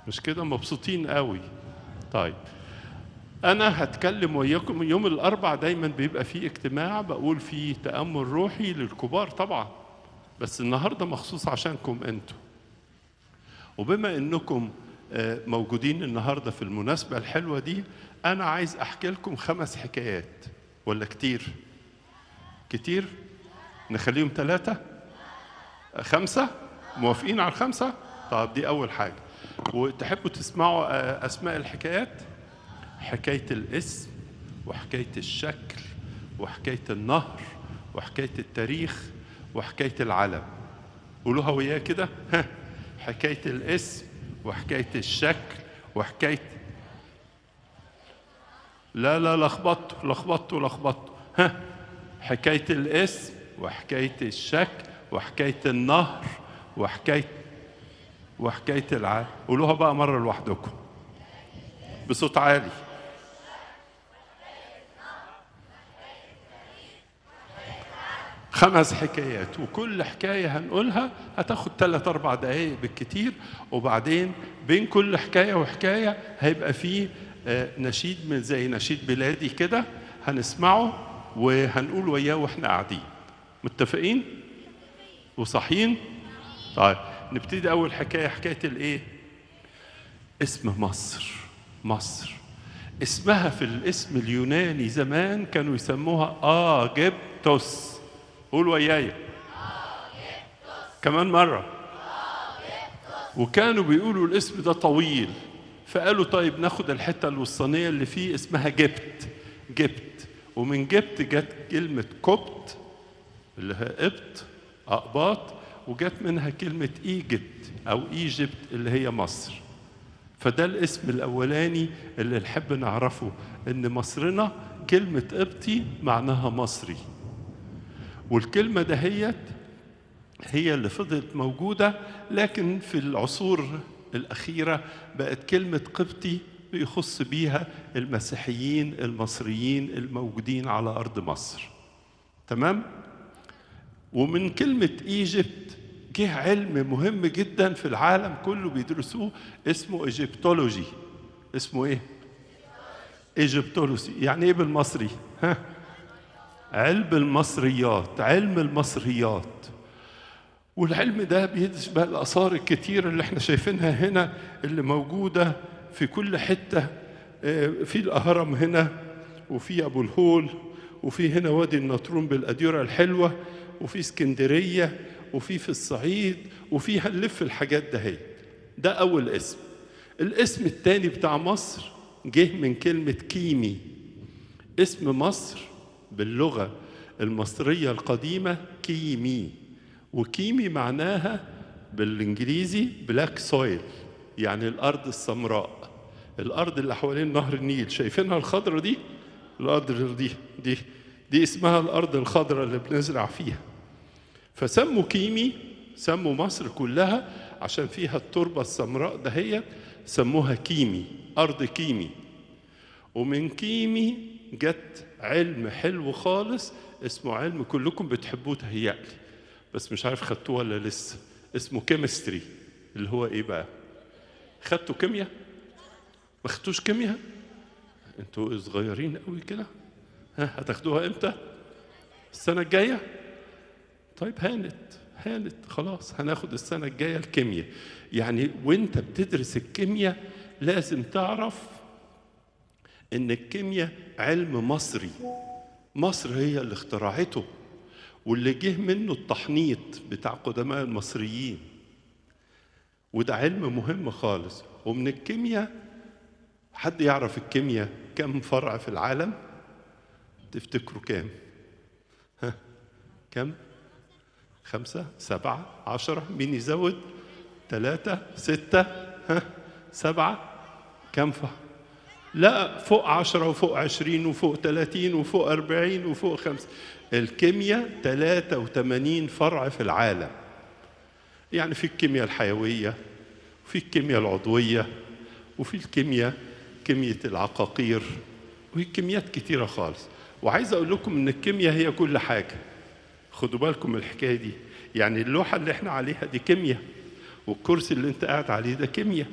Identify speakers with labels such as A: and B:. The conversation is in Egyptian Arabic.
A: مش كده مبسوطين قوي طيب انا هتكلم وياكم يوم الاربع دايما بيبقى فيه اجتماع بقول فيه تامل روحي للكبار طبعا بس النهارده مخصوص عشانكم انتوا وبما انكم آه، موجودين النهارده في المناسبه الحلوه دي انا عايز احكي لكم خمس حكايات ولا كتير كتير نخليهم ثلاثه خمسه موافقين على الخمسه طب دي اول حاجه وتحبوا تسمعوا آه، اسماء الحكايات حكايه الاسم وحكايه الشكل وحكايه النهر وحكايه التاريخ وحكايه العلم قولوها وياه كده ها حكايه الاسم وحكايه الشكل وحكايه لا لا لخبطتوا لخبطتوا لخبطتوا ها حكايه الاسم وحكايه الشكل وحكايه النهر وحكايه وحكايه العالم قولوها بقى مره لوحدكم بصوت عالي خمس حكايات وكل حكاية هنقولها هتاخد ثلاث أربع دقايق بالكتير وبعدين بين كل حكاية وحكاية هيبقى فيه آه، نشيد من زي نشيد بلادي كده هنسمعه وهنقول وياه واحنا قاعدين متفقين وصحيين طيب نبتدي أول حكاية حكاية الإيه اسم مصر مصر اسمها في الاسم اليوناني زمان كانوا يسموها آجبتوس قول ويايا كمان مرة وكانوا بيقولوا الاسم ده طويل فقالوا طيب ناخد الحتة الوسطانية اللي فيه اسمها جبت جبت ومن جبت جت كلمة كبت اللي هي قبط أقباط وجت منها كلمة ايجيبت أو ايجيبت اللي هي مصر فده الاسم الأولاني اللي نحب نعرفه إن مصرنا كلمة قبطي معناها مصري والكلمة دهيت هي اللي فضلت موجودة لكن في العصور الأخيرة بقت كلمة قبطي بيخص بيها المسيحيين المصريين الموجودين على أرض مصر تمام؟ ومن كلمة ايجيبت جه علم مهم جدا في العالم كله بيدرسوه اسمه ايجيبتولوجي اسمه ايه؟ ايجيبتولوجي يعني ايه بالمصري؟ ها؟ علم المصريات علم المصريات والعلم ده بيدرس بقى الآثار الكتيرة اللي احنا شايفينها هنا اللي موجودة في كل حتة آه، في الأهرم هنا وفي أبو الهول وفي هنا وادي النطرون بالأديرة الحلوة وفي اسكندرية وفي في الصعيد وفي هنلف الحاجات دهيت ده أول اسم الاسم الثاني بتاع مصر جه من كلمة كيمي اسم مصر باللغة المصرية القديمة كيمي وكيمي معناها بالإنجليزي بلاك سويل يعني الأرض السمراء الأرض اللي حوالين نهر النيل شايفينها الخضرة دي الأرض دي دي دي اسمها الأرض الخضراء اللي بنزرع فيها فسموا كيمي سموا مصر كلها عشان فيها التربة السمراء دهيت سموها كيمي أرض كيمي ومن كيمي جت علم حلو خالص اسمه علم كلكم بتحبوه تهيألي بس مش عارف خدتوه ولا لسه اسمه كيمستري اللي هو ايه بقى خدتوا كيمياء ما خدتوش كيمياء انتوا صغيرين قوي كده ها هتاخدوها امتى السنه الجايه طيب هانت هانت خلاص هناخد السنه الجايه الكيمياء يعني وانت بتدرس الكيمياء لازم تعرف ان الكيمياء علم مصري مصر هي اللي اخترعته واللي جه منه التحنيط بتاع قدماء المصريين وده علم مهم خالص ومن الكيمياء حد يعرف الكيمياء كم فرع في العالم تفتكروا كام ها كم خمسة سبعة عشرة مين يزود ثلاثة ستة ها سبعة كم فرع لا فوق عشرة وفوق عشرين وفوق ثلاثين وفوق أربعين وفوق خمسة الكيمياء 83 فرع في العالم يعني في الكيمياء الحيوية وفي الكيمياء العضوية وفي الكيمياء كيمياء العقاقير وفي كيميات كتيرة خالص وعايز أقول لكم إن الكيمياء هي كل حاجة خدوا بالكم من الحكاية دي يعني اللوحة اللي احنا عليها دي كيمياء والكرسي اللي انت قاعد عليه ده كيمياء